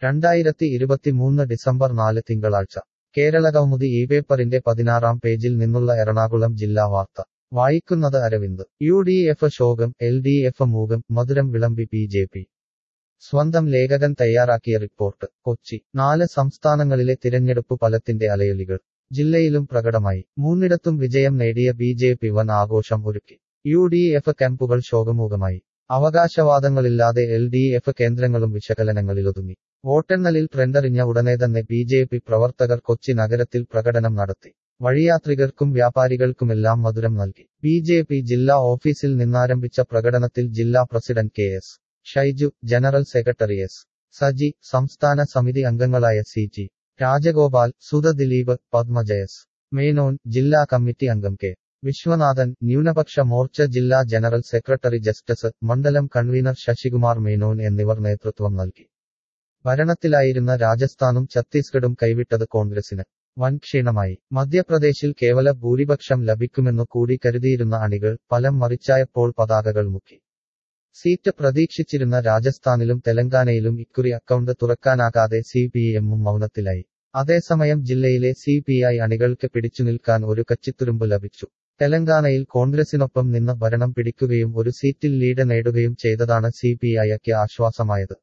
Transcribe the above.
രണ്ടായിരത്തി ഇരുപത്തിമൂന്ന് ഡിസംബർ നാല് തിങ്കളാഴ്ച കേരള കൗമുദി ഈ പേപ്പറിന്റെ പതിനാറാം പേജിൽ നിന്നുള്ള എറണാകുളം ജില്ലാ വാർത്ത വായിക്കുന്നത് അരവിന്ദ് യു ഡി എഫ് ശോകം എൽ ഡി എഫ് മൂകം മധുരം വിളമ്പി ബി ജെ പി സ്വന്തം ലേഖകൻ തയ്യാറാക്കിയ റിപ്പോർട്ട് കൊച്ചി നാല് സംസ്ഥാനങ്ങളിലെ തിരഞ്ഞെടുപ്പ് ഫലത്തിന്റെ അലയൊലികൾ ജില്ലയിലും പ്രകടമായി മൂന്നിടത്തും വിജയം നേടിയ ബി ജെ പി വൻ ആഘോഷം ഒരുക്കി യു ഡി എഫ് ക്യാമ്പുകൾ ശോകമൂകമായി അവകാശവാദങ്ങളില്ലാതെ എൽ ഡി എഫ് കേന്ദ്രങ്ങളും വിശകലനങ്ങളിലൊതുങ്ങി വോട്ടെണ്ണലിൽ ട്രെൻഡറിഞ്ഞ ഉടനെ തന്നെ ബി ജെ പി പ്രവർത്തകർ കൊച്ചി നഗരത്തിൽ പ്രകടനം നടത്തി വഴിയാത്രികർക്കും വ്യാപാരികൾക്കുമെല്ലാം മധുരം നൽകി ബി ജെ പി ജില്ലാ ഓഫീസിൽ നിന്നാരംഭിച്ച പ്രകടനത്തിൽ ജില്ലാ president K S Shaiju general secretary S Saji സംസ്ഥാന സമിതി അംഗങ്ങളായ സി ജി രാജഗോപാൽ സുധ ദിലീപ് പത്മജയസ് മേനോൻ ജില്ലാ കമ്മിറ്റി അംഗം കെ വിശ്വനാഥൻ ന്യൂനപക്ഷ മോർച്ച ജില്ലാ ജനറൽ സെക്രട്ടറി ജസ്റ്റിസ് മണ്ഡലം കൺവീനർ ശശികുമാർ മേനോൻ എന്നിവർ നേതൃത്വം നൽകി ഭരണത്തിലായിരുന്ന രാജസ്ഥാനും ഛത്തീസ്ഗഡും കൈവിട്ടത് കോൺഗ്രസിന് വൻ ക്ഷീണമായി മധ്യപ്രദേശിൽ കേവല ഭൂരിപക്ഷം ലഭിക്കുമെന്നു കൂടി കരുതിയിരുന്ന അണികൾ ഫലം മറിച്ചായപ്പോൾ പതാകകൾ മുക്കി സീറ്റ് പ്രതീക്ഷിച്ചിരുന്ന രാജസ്ഥാനിലും തെലങ്കാനയിലും ഇക്കുറി അക്കൗണ്ട് തുറക്കാനാകാതെ സി പി എമ്മും മൗനത്തിലായി അതേസമയം ജില്ലയിലെ സി പി ഐ അണികൾക്ക് പിടിച്ചുനിൽക്കാൻ ഒരു കച്ചിത്തുരുമ്പ് ലഭിച്ചു തെലങ്കാനയിൽ കോൺഗ്രസിനൊപ്പം നിന്ന് ഭരണം പിടിക്കുകയും ഒരു സീറ്റിൽ ലീഡ് നേടുകയും ചെയ്തതാണ് സി പി ഐക്ക് ആശ്വാസമായത്